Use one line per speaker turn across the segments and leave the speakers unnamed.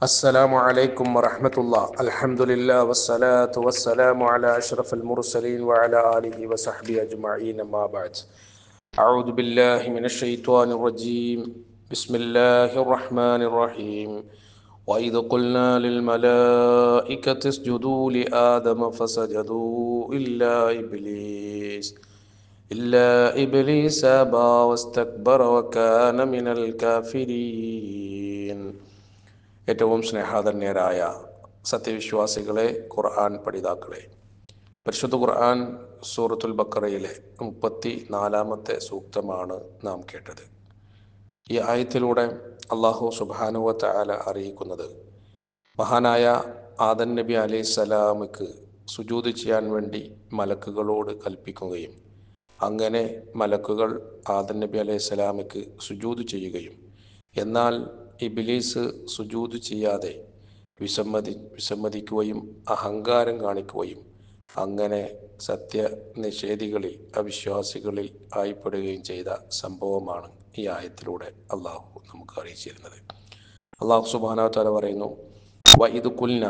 السلام عليكم ورحمة الله الحمد لله والصلاة والسلام على أشرف المرسلين وعلى آله وصحبه أجمعين ما بعد أعوذ بالله من الشيطان الرجيم بسم الله الرحمن الرحيم وإذ قلنا للملائكة اسجدوا لآدم فسجدوا إلا إبليس إلا إبليس أبى واستكبر وكان من الكافرين ഏറ്റവും സ്നേഹാധന്യരായ സത്യവിശ്വാസികളെ ഖുർആൻ പഠിതാക്കളെ പരിശുദ്ധ ഖുർആൻ സൂറത്തുൽ ബക്കറയിലെ മുപ്പത്തി നാലാമത്തെ സൂക്തമാണ് നാം കേട്ടത് ഈ ആയത്തിലൂടെ അള്ളാഹു സുബാനുവത്ത ആല അറിയിക്കുന്നത് മഹാനായ ആദൻ നബി അലൈഹി സ്വലാമക്ക് സുജൂത് ചെയ്യാൻ വേണ്ടി മലക്കുകളോട് കൽപ്പിക്കുകയും അങ്ങനെ മലക്കുകൾ ആദൻ നബി അലൈഹി സ്വലാമക്ക് സുജൂത് ചെയ്യുകയും എന്നാൽ ഇബിലീസ് സുജൂത് ചെയ്യാതെ വിസമ്മതി വിസമ്മതിക്കുകയും അഹങ്കാരം കാണിക്കുകയും അങ്ങനെ സത്യനിഷേധികളിൽ അവിശ്വാസികളിൽ ആയിപ്പെടുകയും ചെയ്ത സംഭവമാണ് ഈ ആയത്തിലൂടെ അള്ളാഹു നമുക്ക് അറിയിച്ചിരുന്നത് അള്ളാഹു സുബാന തല പറയുന്നു വൈദ് കുൽന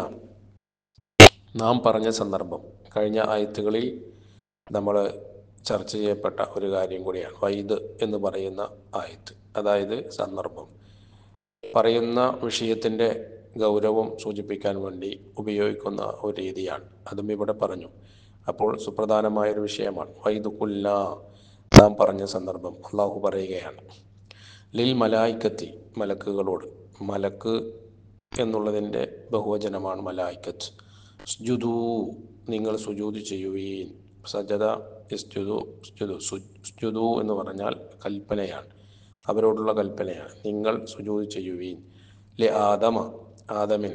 നാം പറഞ്ഞ സന്ദർഭം കഴിഞ്ഞ ആയത്തുകളിൽ നമ്മൾ ചർച്ച ചെയ്യപ്പെട്ട ഒരു കാര്യം കൂടിയാണ് വൈദ് എന്ന് പറയുന്ന ആയത്ത് അതായത് സന്ദർഭം പറയുന്ന വിഷയത്തിൻ്റെ ഗൗരവം സൂചിപ്പിക്കാൻ വേണ്ടി ഉപയോഗിക്കുന്ന ഒരു രീതിയാണ് അതും ഇവിടെ പറഞ്ഞു അപ്പോൾ സുപ്രധാനമായ ഒരു വിഷയമാണ് വൈദ് കുല്ല നാം പറഞ്ഞ സന്ദർഭം അള്ളാഹു പറയുകയാണ് ലിൽ മലായിക്കത്തി മലക്കുകളോട് മലക്ക് എന്നുള്ളതിൻ്റെ ബഹുവചനമാണ് മലായിക്കത്ത് സ്ജുദു നിങ്ങൾ സുജൂത് ചെയ്യുവീൻ സജത ഇസ്ജുദു സ്ജുദു സുജുദു എന്ന് പറഞ്ഞാൽ കൽപ്പനയാണ് അവരോടുള്ള കൽപ്പനയാണ് നിങ്ങൾ സുജൂത് ചെയ്യുവീൻ ലെ ആദമ ആദമിന്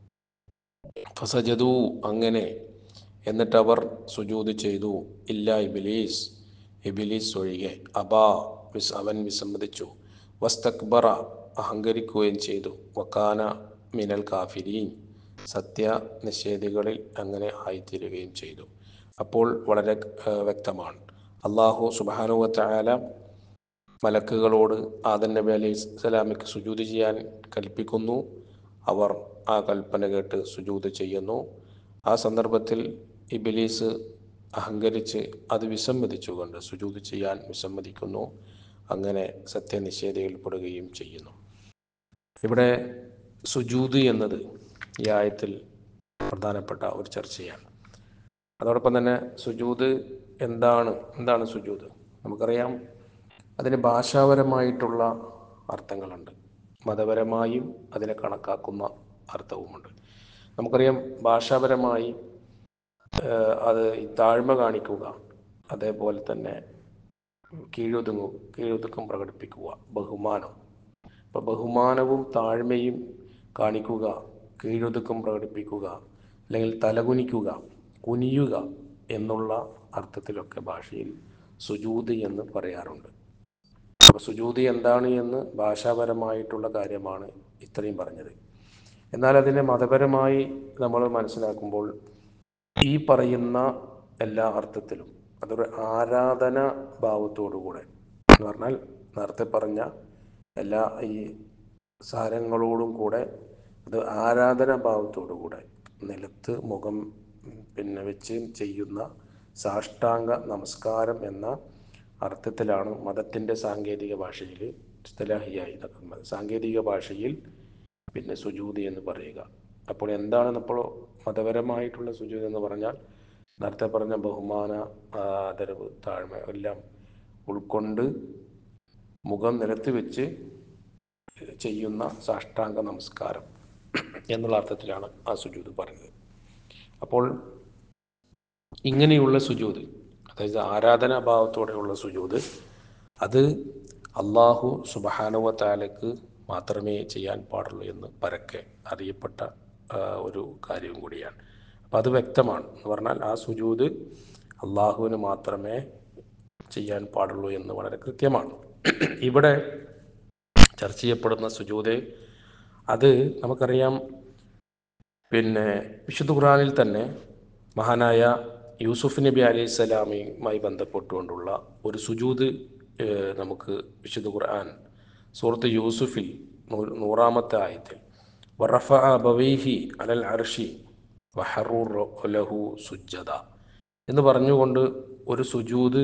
ഫസജദു അങ്ങനെ എന്നിട്ട് അവർ സുജൂത് ചെയ്തു ഇല്ല ഇബിലീസ് ഇബിലീസ് ഒഴികെ അബാ വിസ് അവൻ വിസമ്മതിച്ചു വസ്തക്ബറ അഹങ്കരിക്കുകയും ചെയ്തു വക്കാന മിനൽ കാഫിരീൻ സത്യ നിഷേധികളിൽ അങ്ങനെ ആയിത്തീരുകയും ചെയ്തു അപ്പോൾ വളരെ വ്യക്തമാണ് അള്ളാഹു സുബാനുവല മലക്കുകളോട് ആദൻ നബി അലൈഹി സ്വലാമിക്ക് സുജൂത് ചെയ്യാൻ കൽപ്പിക്കുന്നു അവർ ആ കൽപ്പന കേട്ട് സുജൂത് ചെയ്യുന്നു ആ സന്ദർഭത്തിൽ ഇബിലീസ് അഹങ്കരിച്ച് അത് വിസമ്മതിച്ചുകൊണ്ട് സുജൂത് ചെയ്യാൻ വിസമ്മതിക്കുന്നു അങ്ങനെ സത്യനിഷേധികൾപ്പെടുകയും ചെയ്യുന്നു ഇവിടെ സുജൂത് എന്നത് ഈ ആയത്തിൽ പ്രധാനപ്പെട്ട ഒരു ചർച്ചയാണ് അതോടൊപ്പം തന്നെ സുജൂത് എന്താണ് എന്താണ് സുജൂത് നമുക്കറിയാം അതിന് ഭാഷാപരമായിട്ടുള്ള അർത്ഥങ്ങളുണ്ട് മതപരമായും അതിനെ കണക്കാക്കുന്ന അർത്ഥവുമുണ്ട് നമുക്കറിയാം ഭാഷാപരമായി അത് താഴ്മ കാണിക്കുക അതേപോലെ തന്നെ കീഴൊതുങ്ങു കീഴൊതുക്കം പ്രകടിപ്പിക്കുക ബഹുമാനം അപ്പോൾ ബഹുമാനവും താഴ്മയും കാണിക്കുക കീഴൊതുക്കം പ്രകടിപ്പിക്കുക അല്ലെങ്കിൽ തലകുനിക്കുക കുനിയുക എന്നുള്ള അർത്ഥത്തിലൊക്കെ ഭാഷയിൽ സുജൂത് എന്ന് പറയാറുണ്ട് അപ്പോൾ സുജൂതി എന്താണ് എന്ന് ഭാഷാപരമായിട്ടുള്ള കാര്യമാണ് ഇത്രയും പറഞ്ഞത് എന്നാൽ അതിനെ മതപരമായി നമ്മൾ മനസ്സിലാക്കുമ്പോൾ ഈ പറയുന്ന എല്ലാ അർത്ഥത്തിലും അതൊരു ആരാധന ഭാവത്തോടുകൂടെ എന്ന് പറഞ്ഞാൽ നേരത്തെ പറഞ്ഞ എല്ലാ ഈ സാരങ്ങളോടും കൂടെ അത് ആരാധന ഭാവത്തോടുകൂടെ നിലത്ത് മുഖം പിന്നെ വെച്ച് ചെയ്യുന്ന സാഷ്ടാംഗ നമസ്കാരം എന്ന അർത്ഥത്തിലാണ് മതത്തിൻ്റെ സാങ്കേതിക ഭാഷയിൽ സ്ഥലാഹിയായി നടക്കുന്നത് സാങ്കേതിക ഭാഷയിൽ പിന്നെ സുജൂതി എന്ന് പറയുക അപ്പോൾ എന്താണ് നമ്മൾ മതപരമായിട്ടുള്ള സുജൂതി എന്ന് പറഞ്ഞാൽ നേരത്തെ പറഞ്ഞ ബഹുമാന ആദരവ് താഴ്മ എല്ലാം ഉൾക്കൊണ്ട് മുഖം നിലത്ത് വെച്ച് ചെയ്യുന്ന സാഷ്ടാംഗ നമസ്കാരം എന്നുള്ള അർത്ഥത്തിലാണ് ആ സുജൂത് പറഞ്ഞത് അപ്പോൾ ഇങ്ങനെയുള്ള സുജൂത് അതായത് ആരാധനാഭാവത്തോടെയുള്ള സുജൂത് അത് അള്ളാഹു സുബഹാനുവ താലക്ക് മാത്രമേ ചെയ്യാൻ പാടുള്ളൂ എന്ന് പരക്കെ അറിയപ്പെട്ട ഒരു കാര്യവും കൂടിയാണ് അപ്പം അത് വ്യക്തമാണ് എന്ന് പറഞ്ഞാൽ ആ സുജൂത് അള്ളാഹുവിന് മാത്രമേ ചെയ്യാൻ പാടുള്ളൂ എന്ന് വളരെ കൃത്യമാണ് ഇവിടെ ചർച്ച ചെയ്യപ്പെടുന്ന സുജൂത് അത് നമുക്കറിയാം പിന്നെ വിശുദ്ധ ഖുറാനിൽ തന്നെ മഹാനായ യൂസുഫ് നബി അലൈഹി സ്വലാമയുമായി ബന്ധപ്പെട്ടുകൊണ്ടുള്ള ഒരു സുജൂത് നമുക്ക് വിശുദ്ധ ഖുർആൻ സൂറത്ത് യൂസുഫിൽ നൂറാമത്തെ ആയത്തിൽ വറഫ ബവൈഹി അലൽ അർഷി വഹറു ലഹു സുജദ എന്ന് പറഞ്ഞുകൊണ്ട് ഒരു സുജൂദ്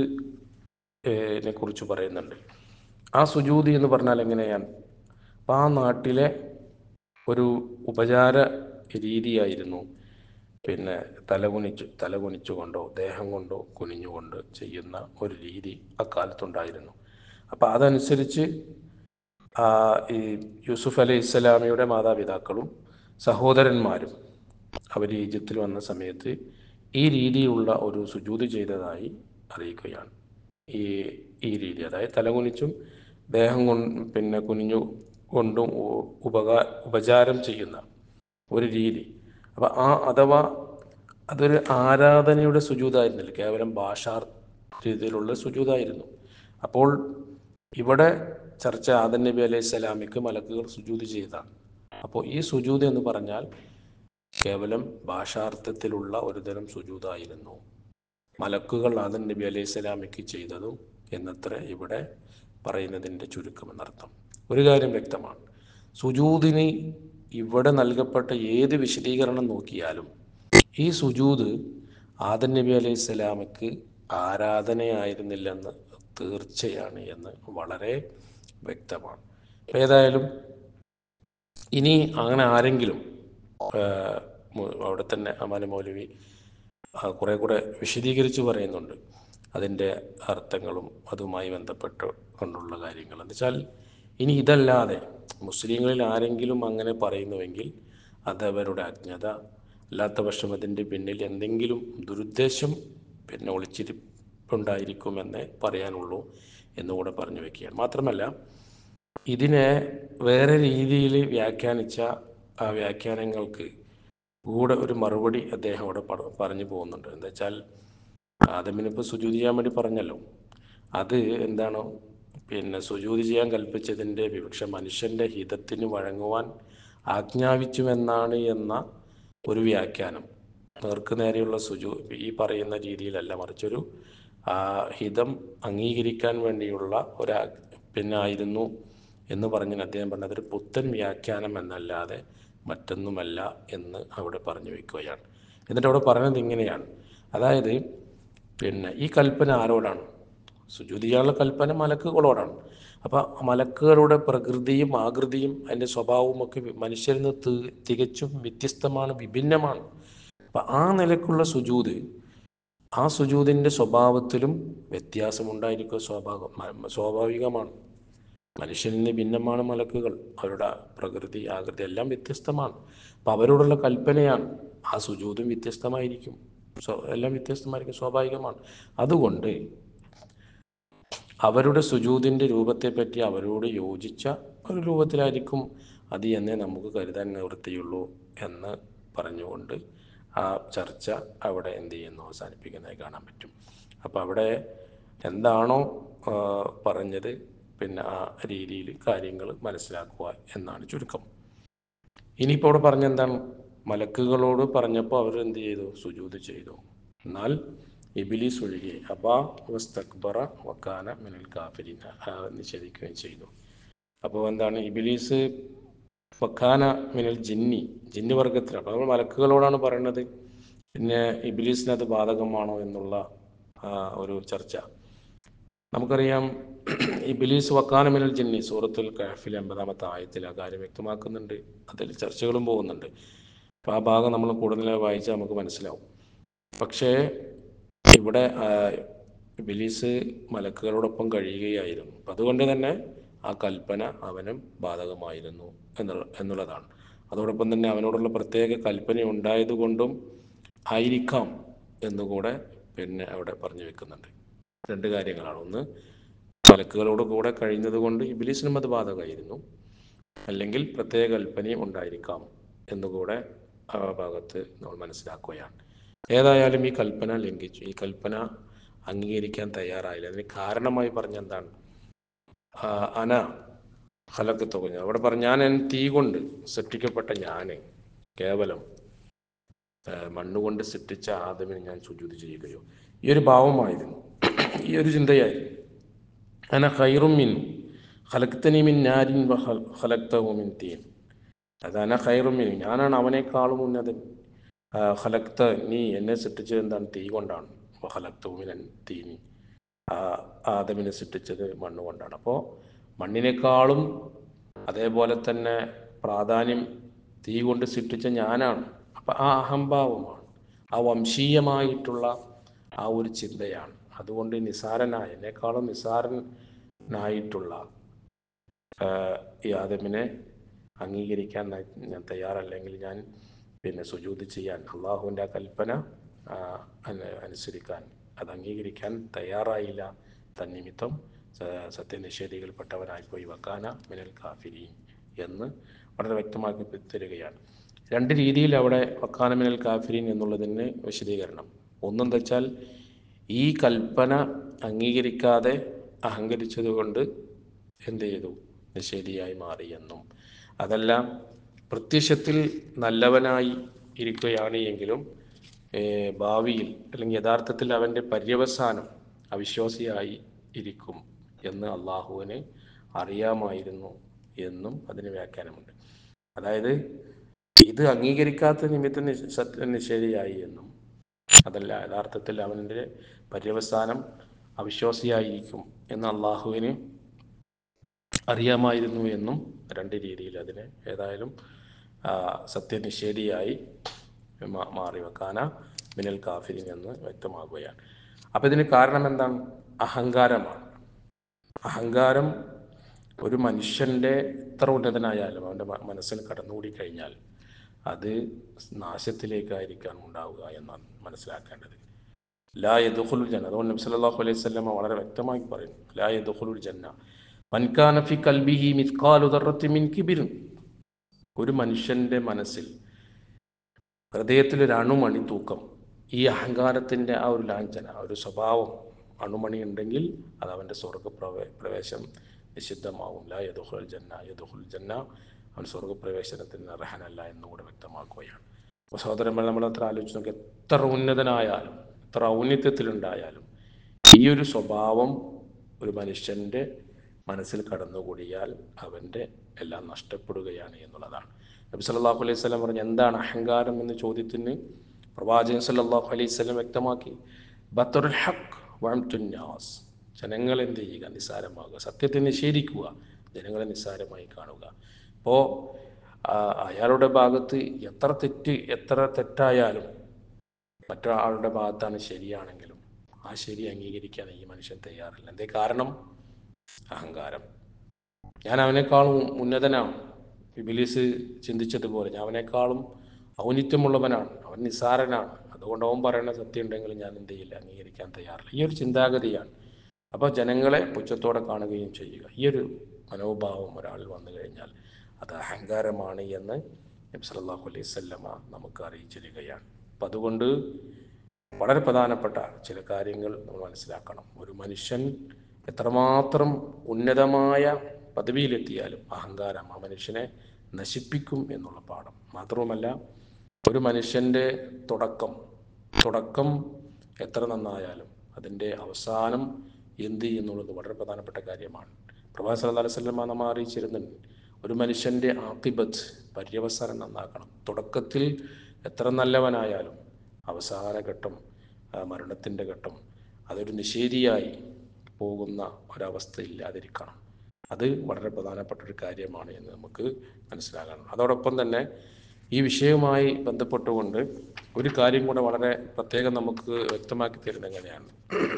നെ കുറിച്ച് പറയുന്നുണ്ട് ആ സുജൂദ് എന്ന് പറഞ്ഞാൽ എങ്ങനെയാണ് അപ്പം ആ നാട്ടിലെ ഒരു ഉപചാര രീതിയായിരുന്നു പിന്നെ തലകുനിച്ച് തലകുനിച്ചുകൊണ്ടോ ദേഹം കൊണ്ടോ കുനിഞ്ഞുകൊണ്ട് ചെയ്യുന്ന ഒരു രീതി അക്കാലത്തുണ്ടായിരുന്നു അപ്പം അതനുസരിച്ച് ആ, ഈ യൂസുഫ് അലൈഹി ഇസ്ലാമിയുടെ മാതാപിതാക്കളും സഹോദരന്മാരും അവർ ഈജിപ്തിൽ വന്ന സമയത്ത് ഈ രീതിയിലുള്ള ഒരു സുജൂത് ചെയ്തതായി അറിയിക്കുകയാണ് ഈ ഈ രീതി അതായത് തലകുനിച്ചും ദേഹം കൊണ്ട് പിന്നെ കുനിഞ്ഞു കൊണ്ടും ഉ- ഉപകാ ഉപചാരം ചെയ്യുന്ന ഒരു രീതി അപ്പം ആ അഥവാ അതൊരു ആരാധനയുടെ സുജൂതായിരുന്നില്ല കേവലം ഭാഷാർ രീതിയിലുള്ള സുജൂതായിരുന്നു അപ്പോൾ ഇവിടെ ചർച്ച ആദൻ നബി അലൈഹി സ്വലാമിക്ക് മലക്കുകൾ സുജൂത് ചെയ്തതാണ് അപ്പോൾ ഈ സുജൂത് എന്ന് പറഞ്ഞാൽ കേവലം ഭാഷാർത്ഥത്തിലുള്ള ഒരുതരം സുജൂതായിരുന്നു മലക്കുകൾ ആദൻ നബി അലൈഹി സ്വലാമിക്ക് ചെയ്തതും എന്നത്ര ഇവിടെ പറയുന്നതിൻ്റെ ചുരുക്കമെന്നർത്ഥം ഒരു കാര്യം വ്യക്തമാണ് സുജൂദിന് ഇവിടെ നൽകപ്പെട്ട ഏത് വിശദീകരണം നോക്കിയാലും ഈ സുജൂദ് ആദൻ നബി അലൈഹി സ്വലാമക്ക് ആരാധനയായിരുന്നില്ലെന്ന് തീർച്ചയാണ് എന്ന് വളരെ വ്യക്തമാണ് അപ്പോൾ ഏതായാലും ഇനി അങ്ങനെ ആരെങ്കിലും ആ, മു- അവിടെ തന്നെ അമാന മൗലവി ആ, കുറെ കൂടെ വിശദീകരിച്ച് പറയുന്നുണ്ട് അതിൻ്റെ അർത്ഥങ്ങളും അതുമായി ബന്ധപ്പെട്ട് കൊണ്ടുള്ള കാര്യങ്ങൾ എന്ന് വെച്ചാൽ ഇനി ഇതല്ലാതെ മുസ്ലിങ്ങളിൽ ആരെങ്കിലും അങ്ങനെ പറയുന്നുവെങ്കിൽ അത് അവരുടെ അജ്ഞത അല്ലാത്ത പക്ഷം അതിൻ്റെ പിന്നിൽ എന്തെങ്കിലും ദുരുദ്ദേശം പിന്നെ ഒളിച്ചിരിപ്പുണ്ടായിരിക്കുമെന്നേ പറയാനുള്ളൂ എന്നുകൂടെ പറഞ്ഞു വെക്കുകയാണ് മാത്രമല്ല ഇതിനെ വേറെ രീതിയിൽ വ്യാഖ്യാനിച്ച ആ വ്യാഖ്യാനങ്ങൾക്ക് കൂടെ ഒരു മറുപടി അദ്ദേഹം അവിടെ പട- പറഞ്ഞു പോകുന്നുണ്ട് എന്താ വെച്ചാൽ ആദമിനിപ്പോൾ സുജൂതി ചെയ്യാൻ വേണ്ടി പറഞ്ഞല്ലോ അത് എന്താണോ പിന്നെ സുജൂതി ചെയ്യാൻ കൽപ്പിച്ചതിൻ്റെ വിവക്ഷ മനുഷ്യൻ്റെ ഹിതത്തിന് വഴങ്ങുവാൻ ആജ്ഞാപിച്ചുവെന്നാണ് എന്ന ഒരു വ്യാഖ്യാനം നേർക്ക് നേരെയുള്ള സുജു ഈ പറയുന്ന രീതിയിലല്ല മറിച്ചൊരു ആ ഹിതം അംഗീകരിക്കാൻ വേണ്ടിയുള്ള ഒരു ആ- പിന്നെ ആയിരുന്നു എന്ന് പറഞ്ഞ് അദ്ദേഹം പറഞ്ഞത് ഒരു പുത്തൻ വ്യാഖ്യാനം എന്നല്ലാതെ മറ്റൊന്നുമല്ല എന്ന് അവിടെ പറഞ്ഞു വെക്കുകയാണ് എന്നിട്ട് അവിടെ പറയുന്നത് ഇങ്ങനെയാണ് അതായത് പിന്നെ ഈ കൽപ്പന ആരോടാണ് സുജൂതി ചെയ്യാനുള്ള കൽപ്പന മലക്കുകളോടാണ് അപ്പോൾ മലക്കുകളുടെ പ്രകൃതിയും ആകൃതിയും അതിൻ്റെ സ്വഭാവവും ഒക്കെ മനുഷ്യരിൽ നിന്ന് തി- തികച്ചും വ്യത്യസ്തമാണ് വിഭിന്നമാണ് അപ്പം ആ നിലക്കുള്ള സുജൂത് ആ സുജൂതിൻ്റെ സ്വഭാവത്തിലും വ്യത്യാസമുണ്ടായിരിക്കുക സ്വാഭാവികം മ- സ്വാഭാവികമാണ് മനുഷ്യനിൽ നിന്ന് ഭിന്നമാണ് മലക്കുകൾ അവരുടെ പ്രകൃതി ആകൃതി എല്ലാം വ്യത്യസ്തമാണ് അപ്പം അവരോടുള്ള കൽപ്പനയാണ് ആ സുജൂതും വ്യത്യസ്തമായിരിക്കും സ്വ- എല്ലാം വ്യത്യസ്തമായിരിക്കും സ്വാഭാവികമാണ് അതുകൊണ്ട് അവരുടെ സുജൂതിൻ്റെ രൂപത്തെപ്പറ്റി അവരോട് യോജിച്ച ഒരു രൂപത്തിലായിരിക്കും അത് എന്നേ നമുക്ക് കരുതാൻ നിവൃത്തിയുള്ളൂ എന്ന് പറഞ്ഞുകൊണ്ട് ആ ചർച്ച അവിടെ എന്ത് ചെയ്യുന്നു അവസാനിപ്പിക്കുന്നതായി കാണാൻ പറ്റും അപ്പോൾ അവിടെ എന്താണോ ആ, പറഞ്ഞത് പിന്നെ ആ രീതിയിൽ കാര്യങ്ങൾ മനസ്സിലാക്കുക എന്നാണ് ചുരുക്കം ഇനിയിപ്പോൾ അവിടെ പറഞ്ഞെന്താണ് മലക്കുകളോട് പറഞ്ഞപ്പോൾ അവർ എന്ത് ചെയ്തു സുജൂത് ചെയ്തു എന്നാൽ ഇബിലീസ് ഒഴികെ അബാ വസ്തക്ബറ വക്കാന മിനൽ കാഫിരിൻ ആ നിഷേധിക്കുകയും ചെയ്തു അപ്പോൾ എന്താണ് ഇബിലീസ് വക്കാന മിനൽ ജിന്നി ജിന്നി വർഗത്തിലാണ് അപ്പോൾ നമ്മൾ മലക്കുകളോടാണ് പറയുന്നത് പിന്നെ ഇബിലീസിന് അത് ബാധകമാണോ എന്നുള്ള ആ, ഒരു ചർച്ച നമുക്കറിയാം ഇബിലീസ് വക്കാന മിനൽ ജിന്നി സൂറത്തുൽ കഹഫിൽ എൺപതാമത്തെ ആയത്തിൽ ആ കാര്യം വ്യക്തമാക്കുന്നുണ്ട് അതിൽ ചർച്ചകളും പോകുന്നുണ്ട് അപ്പോൾ ആ ഭാഗം നമ്മൾ കൂടുതലായി വായിച്ചാൽ നമുക്ക് മനസ്സിലാവും പക്ഷേ ഇവിടെ ആ, ഇബിലീസ് മലക്കുകളോടൊപ്പം കഴിയുകയായിരുന്നു അപ്പം അതുകൊണ്ട് തന്നെ ആ കൽപ്പന അവനും ബാധകമായിരുന്നു എന്നുള്ള എന്നുള്ളതാണ് അതോടൊപ്പം തന്നെ അവനോടുള്ള പ്രത്യേക കൽപ്പന ഉണ്ടായതുകൊണ്ടും ആയിരിക്കാം എന്നുകൂടെ പിന്നെ അവിടെ പറഞ്ഞു വെക്കുന്നുണ്ട് രണ്ട് കാര്യങ്ങളാണ് ഒന്ന് മലക്കുകളോട് കൂടെ കഴിയുന്നത് കൊണ്ട് ഇബിലീസിനും അത് ബാധകമായിരുന്നു അല്ലെങ്കിൽ പ്രത്യേക കൽപ്പനയും ഉണ്ടായിരിക്കാം എന്നുകൂടെ ആ ഭാഗത്ത് നമ്മൾ മനസ്സിലാക്കുകയാണ് ഏതായാലും ഈ കൽപ്പന ലംഘിച്ചു ഈ കൽപ്പന അംഗീകരിക്കാൻ തയ്യാറായില്ല അതിന് കാരണമായി പറഞ്ഞ എന്താണ് ആ, അന ഹലക്ക് തുകഞ്ഞു അവിടെ പറഞ്ഞ ഞാൻ എൻ തീ കൊണ്ട് സൃഷ്ടിക്കപ്പെട്ട ഞാൻ കേവലം ആ, മണ്ണുകൊണ്ട് സൃഷ്ടിച്ച ആദമിന് ഞാൻ സുജൂതി ചെയ്യുകയോ ഈ ഒരു ഭാവമായിരുന്നു ഈ ഒരു ചിന്തയായിരുന്നു അന ഹൈറും മിൻ ഹലക്തനി മിൻ നാരിൻ വ ഹലക്തഹു മിൻ തീൻ അതാണ് ഖൈറുമിനി ഞാനാണ് അവനേക്കാളും ഉന്നതൻ ആ, ഖലക്ത നീ എന്നെ സൃഷ്ടിച്ചത് എന്താണ് തീ കൊണ്ടാണ് ഹലക്തൂമിനൻ തീനി ആ ആദമിനെ സൃഷ്ടിച്ചത് മണ്ണ് കൊണ്ടാണ് അപ്പോൾ മണ്ണിനേക്കാളും അതേപോലെ തന്നെ പ്രാധാന്യം തീ കൊണ്ട് സൃഷ്ടിച്ച ഞാനാണ് അപ്പം ആ അഹംഭാവമാണ് ആ വംശീയമായിട്ടുള്ള ആ ഒരു ചിന്തയാണ് അതുകൊണ്ട് നിസാരനായ എന്നെക്കാളും നിസാരനായിട്ടുള്ള ആഹ്, ഈ ആദമിനെ അംഗീകരിക്കാൻ ന- ഞാൻ തയ്യാറല്ലെങ്കിൽ ഞാൻ പിന്നെ സുജൂത് ചെയ്യാൻ അള്ളാഹുവിൻ്റെ ആ കൽപ്പന ആഹ്, അന- അനുസരിക്കാൻ അത് അംഗീകരിക്കാൻ തയ്യാറായില്ല തന്നിമിത്തം സ- സത്യനിഷേധികൾപ്പെട്ടവനായിപ്പോയി വക്കാന മിനൽ കാഫിരീൻ എന്ന് വളരെ വ്യക്തമാക്കി തരികയാണ് രണ്ട് രീതിയിൽ അവിടെ വക്കാന മിനൽ കാഫിരീൻ എന്നുള്ളതിന് വിശദീകരണം ഒന്നെന്താ വെച്ചാൽ ഈ കൽപ്പന അംഗീകരിക്കാതെ അഹങ്കരിച്ചതുകൊണ്ട് എന്ത് ചെയ്തു നിഷേധിയായി മാറിയെന്നും അതല്ല പ്രത്യക്ഷത്തിൽ നല്ലവനായി ഇരിക്കുകയാണ് എങ്കിലും ഏർ, ഭാവിയിൽ അല്ലെങ്കിൽ യഥാർത്ഥത്തിൽ അവൻ്റെ പര്യവസാനം അവിശ്വാസിയായി ഇരിക്കും എന്ന് അള്ളാഹുവിന് അറിയാമായിരുന്നു എന്നും അതിന് വ്യാഖ്യാനമുണ്ട് അതായത് ഇത് അംഗീകരിക്കാത്ത നിമിത്തം നിഷ- സത്യ നിഷേധിയായി എന്നും അതല്ല യഥാർത്ഥത്തിൽ അവൻ്റെ പര്യവസാനം അവിശ്വാസിയായിരിക്കും എന്ന് അള്ളാഹുവിന് അറിയാമായിരുന്നു എന്നും രണ്ട് രീതിയിൽ അതിനെ ഏതായാലും ആ, സത്യനിഷേധിയായി മാ- മാറി വെക്കാന മിനൽ കാഫിരിൻ എന്ന് വ്യക്തമാകുകയാണ് അപ്പം ഇതിന് കാരണം എന്താണ് അഹങ്കാരമാണ് അഹങ്കാരം ഒരു മനുഷ്യൻ്റെ എത്ര ഉന്നതനായാലും അവൻ്റെ മ- മനസ്സിൽ കടന്നുകൂടി കഴിഞ്ഞാൽ അത് നാശത്തിലേക്കായിരിക്കാം ഉണ്ടാവുക എന്നാണ് മനസ്സിലാക്കേണ്ടത് ലാ യദുഖുലുൽ ജന്ന അതുകൊണ്ട് നബി സല്ലല്ലാഹു അലൈഹി വസല്ലമ വളരെ വ്യക്തമായി പറയുന്നു ലാ യദുഖുലുൽ ജന്ന മൻ കാന ഫി ഖൽബിഹി മിത്ഖാലു ദർറത്തിൻ മിൻ കിബ്രിൻ ഒരു മനുഷ്യന്റെ മനസ്സിൽ ഹൃദയത്തിൽ ഒരു അണുമണി തൂക്കം ഈ അഹങ്കാരത്തിൻ്റെ ആ ഒരു ലാഞ്ചന ആ ഒരു സ്വഭാവം അണുമണി ഉണ്ടെങ്കിൽ അത് അവൻ്റെ സ്വർഗപ്രവേ പ്രവേശം നിഷിദ്ധമാവും ലാ യദുഖുൽ ജന്ന യദുഖുൽ ജന്ന അവൻ സ്വർഗപ്രവേശനത്തിന് അർഹനല്ല എന്നുകൂടെ വ്യക്തമാക്കുകയാണ് അപ്പോൾ സഹോദരന്മാർ നമ്മൾ അത്ര ആലോചിച്ച് നോക്കി എത്ര ഉന്നതനായാലും എത്ര ഔന്നിത്യത്തിലുണ്ടായാലും ഈ ഒരു സ്വഭാവം ഒരു മനുഷ്യൻ്റെ മനസ്സിൽ കടന്നുകൂടിയാൽ അവൻ്റെ എല്ലാം നഷ്ടപ്പെടുകയാണ് എന്നുള്ളതാണ് നബി സല്ലല്ലാഹു അലൈഹി വസല്ലം പറഞ്ഞു എന്താണ് അഹങ്കാരം എന്ന ചോദ്യത്തിന് പ്രവാചകൻ സല്ലല്ലാഹു അലൈഹി വസല്ലം വ്യക്തമാക്കി ബത്തറുൽ ഹഖ് വഅംതുന്നാസ് ജനങ്ങൾ എന്ത് ചെയ്യുക നിസ്സാരമാകുക സത്യത്തെ നിഷേധിക്കുക ജനങ്ങളെ നിസ്സാരമായി കാണുക അപ്പോൾ അയാളുടെ ഭാഗത്ത് എത്ര തെറ്റ് എത്ര തെറ്റായാലും മറ്റൊരാളുടെ ഭാഗത്താണ് ശരിയാണെങ്കിലും ആ ശരി അംഗീകരിക്കാൻ ഈ മനുഷ്യൻ തയ്യാറില്ല എന്തേ കാരണം അഹങ്കാരം ഞാൻ അവനേക്കാളും ഉന്നതനാണ് ഇബിലീസ് ചിന്തിച്ചതുപോലെ ഞാൻ അവനേക്കാളും ഔന്നിത്യമുള്ളവനാണ് അവൻ നിസ്സാരനാണ് അതുകൊണ്ട് അവൻ പറയുന്ന സത്യം ഉണ്ടെങ്കിൽ ഞാൻ എന്ത് ചെയ്യില്ല അംഗീകരിക്കാൻ തയ്യാറില്ല ഈ ഒരു ചിന്താഗതിയാണ് അപ്പോൾ ജനങ്ങളെ പുച്ഛത്തോടെ കാണുകയും ചെയ്യുക ഈ ഒരു മനോഭാവം ഒരാളിൽ വന്നു കഴിഞ്ഞാൽ അത് അഹങ്കാരമാണ് എന്ന് നബി സല്ലല്ലാഹു അലൈഹി വസല്ലമ നമുക്ക് അറിയിച്ചിരിക്കുകയാണ് അപ്പം അതുകൊണ്ട് വളരെ പ്രധാനപ്പെട്ട ചില കാര്യങ്ങൾ നമ്മൾ മനസ്സിലാക്കണം ഒരു മനുഷ്യൻ എത്രമാത്രം ഉന്നതമായ പദവിയിലെത്തിയാലും അഹങ്കാരം ആ മനുഷ്യനെ നശിപ്പിക്കും എന്നുള്ള പാഠം മാത്രവുമല്ല ഒരു മനുഷ്യൻ്റെ തുടക്കം തുടക്കം എത്ര നന്നായാലും അതിൻ്റെ അവസാനം എന്ത് എന്നുള്ളത് വളരെ പ്രധാനപ്പെട്ട കാര്യമാണ് പ്രഭാസ് സല്ലല്ലാഹു അലൈഹി വസല്ലമ നമ്മ അറിയിച്ചിരുന്നുണ്ട് ഒരു മനുഷ്യൻ്റെ ആക്കിബത്ത് പര്യവസാനം നന്നാക്കണം തുടക്കത്തിൽ എത്ര നല്ലവനായാലും അവസാന ഘട്ടം ആ മരണത്തിൻ്റെ ഘട്ടം അതൊരു നിഷേധിയായി പോകുന്ന ഒരവസ്ഥ ഇല്ലാതിരിക്കണം അത് വളരെ പ്രധാനപ്പെട്ട ഒരു കാര്യമാണ് എന്ന് നമുക്ക് മനസ്സിലാക്കണം അതോടൊപ്പം തന്നെ ഈ വിഷയവുമായി ബന്ധപ്പെട്ടുകൊണ്ട് ഒരു കാര്യം കൂടെ വളരെ പ്രത്യേകം നമുക്ക് വ്യക്തമാക്കി തരുന്നത് എങ്ങനെയാണ്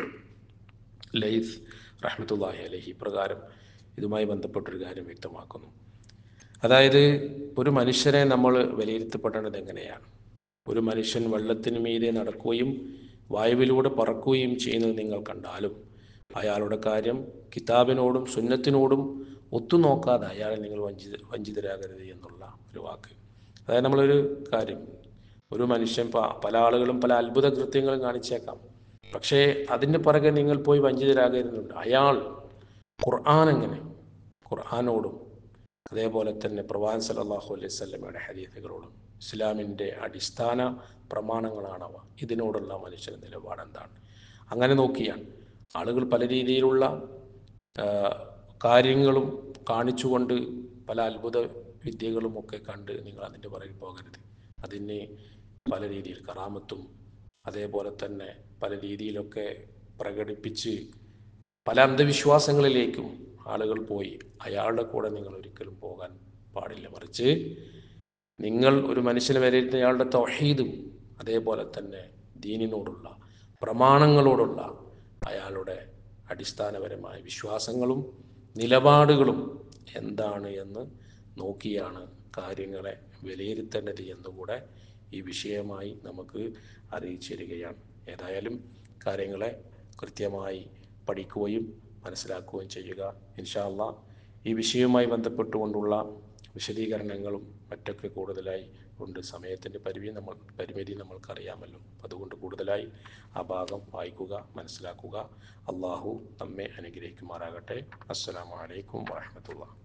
ലൈഫ് റഹ്മത്തുല്ലാഹി അലഹി പ്രകാരം ഇതുമായി ബന്ധപ്പെട്ടൊരു കാര്യം വ്യക്തമാക്കുന്നു അതായത് ഒരു മനുഷ്യനെ നമ്മൾ വിലയിരുത്തപ്പെടേണ്ടത് എങ്ങനെയാണ് ഒരു മനുഷ്യൻ വെള്ളത്തിന് മീതെ നടക്കുകയും വായുവിലൂടെ പറക്കുകയും ചെയ്യുന്നത് നിങ്ങൾ കണ്ടാലും അയാളുടെ കാര്യം കിതാബിനോടും സുന്നത്തിനോടും ഒത്തുനോക്കാതെ അയാളെ നിങ്ങൾ വഞ്ചിത വഞ്ചിതരാകരുത് എന്നുള്ള ഒരു വാക്ക് അതായത് നമ്മളൊരു കാര്യം ഒരു മനുഷ്യൻ പ- പല ആളുകളും പല അത്ഭുത കൃത്യങ്ങളും കാണിച്ചേക്കാം പക്ഷേ അതിൻ്റെ പുറകെ നിങ്ങൾ പോയി വഞ്ചിതരാകരുന്നുണ്ട് അയാൾ ഖുർആൻ എങ്ങനെ ഖുർആാനോടും അതേപോലെ തന്നെ പ്രവാൻ സല്ലല്ലാഹു അലൈഹി സ്വല്ലമയുടെ ഹദീസുകളോടും ഇസ്ലാമിൻ്റെ അടിസ്ഥാന പ്രമാണങ്ങളാണവ ഇതിനോടുള്ള മനുഷ്യൻ്റെ നിലപാട് എന്താണ് അങ്ങനെ നോക്കിയാൽ ആളുകൾ പല രീതിയിലുള്ള ആ, കാര്യങ്ങളും കാണിച്ചുകൊണ്ട് പല അത്ഭുത വിദ്യകളും ഒക്കെ കണ്ട് നിങ്ങൾ അതിൻ്റെ പുറകിൽ പോകരുത് അതിന് പല രീതിയിൽ കറാമത്തും അതേപോലെ തന്നെ പല രീതിയിലൊക്കെ പ്രകടിപ്പിച്ച് പല അന്ധവിശ്വാസങ്ങളിലേക്കും ആളുകൾ പോയി അയാളുടെ കൂടെ നിങ്ങൾ ഒരിക്കലും പോകാൻ പാടില്ല മറിച്ച് നിങ്ങൾ ഒരു മനുഷ്യനെ വിലയിരുത്തുന്ന അയാളുടെ തൗഹീദും അതേപോലെ തന്നെ ദീനിനോടുള്ള പ്രമാണങ്ങളോടുള്ള അയാളുടെ അടിസ്ഥാനപരമായ വിശ്വാസങ്ങളും നിലപാടുകളും എന്താണ് എന്ന് നോക്കിയാണ് കാര്യങ്ങളെ വിലയിരുത്തേണ്ടത് എന്നുകൂടെ ഈ വിഷയമായി നമുക്ക് അറിയിച്ചു തരികയാണ് ഏതായാലും കാര്യങ്ങളെ കൃത്യമായി പഠിക്കുകയും മനസ്സിലാക്കുകയും ചെയ്യുക ഇൻഷാ അള്ളാ ഈ വിഷയവുമായി ബന്ധപ്പെട്ടുകൊണ്ടുള്ള വിശദീകരണങ്ങളും മറ്റൊക്കെ കൂടുതലായി ഉണ്ട് സമയത്തിൻ്റെ പരിധി നമ്മൾ പരിമിതി നമ്മൾക്കറിയാമല്ലോ അതുകൊണ്ട് കൂടുതലായി ആ ഭാഗം വായിക്കുക മനസ്സിലാക്കുക അള്ളാഹു നമ്മെ അനുഗ്രഹിക്കുമാറാകട്ടെ അസ്സലാമു അലൈക്കും വാഹമത്തുള്ള